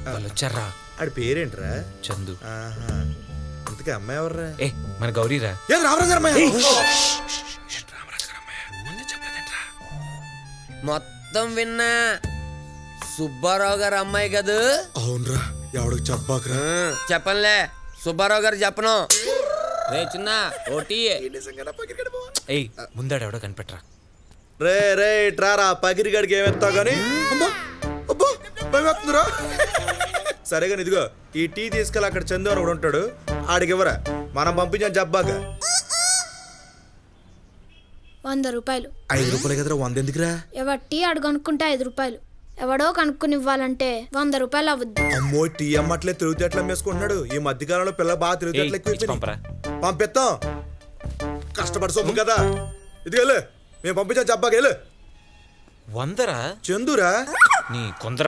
వాళ్ళు వచ్చారా ఆడి పేరేంట్రా చందు ఆహా ఇంతకీ అమ్మాయి ఎవర్రా ఏ మన గౌరీరా ఏది రామరాజు గారు అమ్మాయి మొత్తం విన్నా సుబ్బారావు గారు అమ్మాయి కదూ అవునరా ఎవడికి చెప్పాకరా ఆ, చెప్పనులే సుబ్బారావు గారు చెప్పను రే చిన్న ఓటీ ఏయ్ ముందాడు ఎవడో కనిపెట్టరా రే రే ట్రారా పగిరిగాడికి ఏమెత్తావు గాని అమ్మా అబ్బా భయమేస్తుందిరా సరే కానీ ఇదిగో ఈ టీ తీసుకెళ్ళి అక్కడ చందు అని ఒకడు ఉంటాడు ఆడికి ఇవ్వరా మనం పంపించాం జబ్బాక వంద రూపాయలు ఐదు రూపాయలు కదరా వంద ఎందుకురా ఎవరు టీ అడు కనుక్కుంటే ఐదు రూపాయలు ఎవడో కనుక్కుని ఇవ్వాలంటే వంద రూపాయలు అవ్వద్దు అమ్మో టీ అమ్మట్లే తెలివితేటలు అమ్మేసుకుంటున్నాడు ఈ మధ్యకాలంలో పిల్ల బాగా తెలివితేటలు ఏయ్, ఎక్కువ ఇచ్చి పంపరా. పంపిస్తాం కష్టపడి సొమ్ము కదా ఇదిగో వెళ్ళు మేము పంపించాం జబ్బాకి వెళ్ళు వందరా చందురా నీ కొందర